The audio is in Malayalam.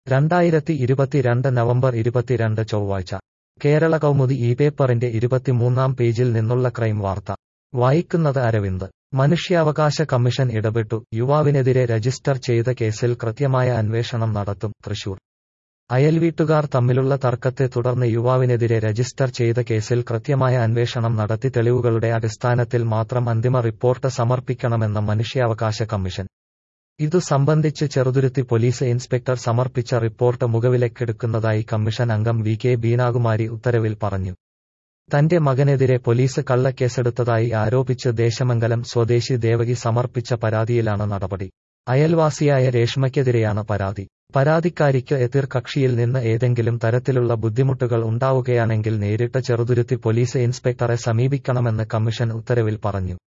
രണ്ടായിരത്തി ഇരുപത്തിരണ്ട് നവംബർ ഇരുപത്തിരണ്ട് ചൊവ്വാഴ്ച കേരള കൗമുദി ഈ പേപ്പറിന്റെ ഇരുപത്തിമൂന്നാം പേജിൽ നിന്നുള്ള ക്രൈം വാർത്ത വായിക്കുന്നത് അരവിന്ദ് മനുഷ്യാവകാശ കമ്മീഷൻ ഇടപെട്ടു യുവാവിനെതിരെ രജിസ്റ്റർ ചെയ്ത കേസിൽ കൃത്യമായ അന്വേഷണം നടത്തും തൃശൂർ അയൽവീട്ടുകാർ തമ്മിലുള്ള തർക്കത്തെ തുടർന്ന് യുവാവിനെതിരെ രജിസ്റ്റർ ചെയ്ത കേസിൽ കൃത്യമായ അന്വേഷണം നടത്തി തെളിവുകളുടെ അടിസ്ഥാനത്തിൽ മാത്രം അന്തിമ റിപ്പോർട്ട് സമർപ്പിക്കണമെന്ന് മനുഷ്യാവകാശ കമ്മീഷൻ ഇതു സംബന്ധിച്ച് ചെറുതുരുത്തി പോലീസ് ഇൻസ്പെക്ടർ സമർപ്പിച്ച റിപ്പോർട്ട് മുഖവിലക്കെടുക്കുന്നതായി കമ്മീഷൻ അംഗം വി കെ ബീനാകുമാരി ഉത്തരവിൽ പറഞ്ഞു തന്റെ മകനെതിരെ പോലീസ് കള്ളക്കേസെടുത്തതായി ആരോപിച്ച് ദേശമംഗലം സ്വദേശി ദേവകി സമർപ്പിച്ച പരാതിയിലാണ് നടപടി അയൽവാസിയായ രേഷ്മയ്ക്കെതിരെയാണ് പരാതി പരാതിക്കാരിക്ക് എതിർ കക്ഷിയിൽ നിന്ന് ഏതെങ്കിലും തരത്തിലുള്ള ബുദ്ധിമുട്ടുകൾ ഉണ്ടാവുകയാണെങ്കിൽ നേരിട്ട് ചെറുതുരുത്തി പോലീസ് ഇൻസ്പെക്ടറെ സമീപിക്കണമെന്ന് കമ്മീഷൻ ഉത്തരവിൽ പറഞ്ഞു